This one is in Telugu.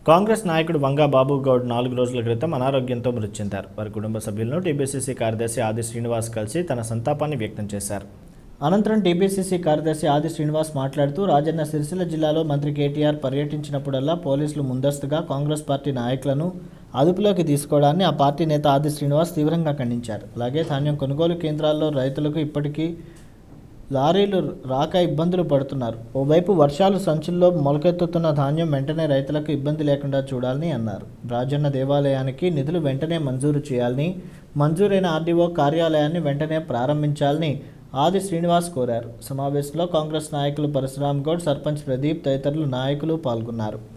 కాంగ్రెస్ నాయకుడు వంగా బాబు గౌడ్ నాలుగు రోజుల క్రితం అనారోగ్యంతో మృతి చెందారు వారి కుటుంబ సభ్యులను టీపీసీసీ కార్యదర్శి ఆది శ్రీనివాస్ కలిసి తన సంతాపాన్ని వ్యక్తం చేశారు అనంతరం టీపీసీసీ కార్యదర్శి ఆది శ్రీనివాస్ మాట్లాడుతూ రాజన్న సిరిసిల్ల జిల్లాలో మంత్రి కేటీఆర్ పర్యటించినప్పుడల్లా పోలీసులు ముందస్తుగా కాంగ్రెస్ పార్టీ నాయకులను అదుపులోకి తీసుకోవడాన్ని ఆ పార్టీ నేత ఆది శ్రీనివాస్ తీవ్రంగా ఖండించారు అలాగే ధాన్యం కొనుగోలు కేంద్రాల్లో రైతులకు ఇప్పటికీ లారీలు రాక ఇబ్బందులు పడుతున్నారు ఓవైపు వర్షాలు సంచుల్లో మొలకెత్తుతున్న ధాన్యం వెంటనే రైతులకు ఇబ్బంది లేకుండా చూడాలని అన్నారు రాజన్న దేవాలయానికి నిధులు వెంటనే మంజూరు చేయాలని మంజూరైన ఆర్డీఓ కార్యాలయాన్ని వెంటనే ప్రారంభించాలని ఆది శ్రీనివాస్ కోరారు సమావేశంలో కాంగ్రెస్ నాయకులు పరశురామ్ గౌడ్ సర్పంచ్ ప్రదీప్ తదితరులు నాయకులు పాల్గొన్నారు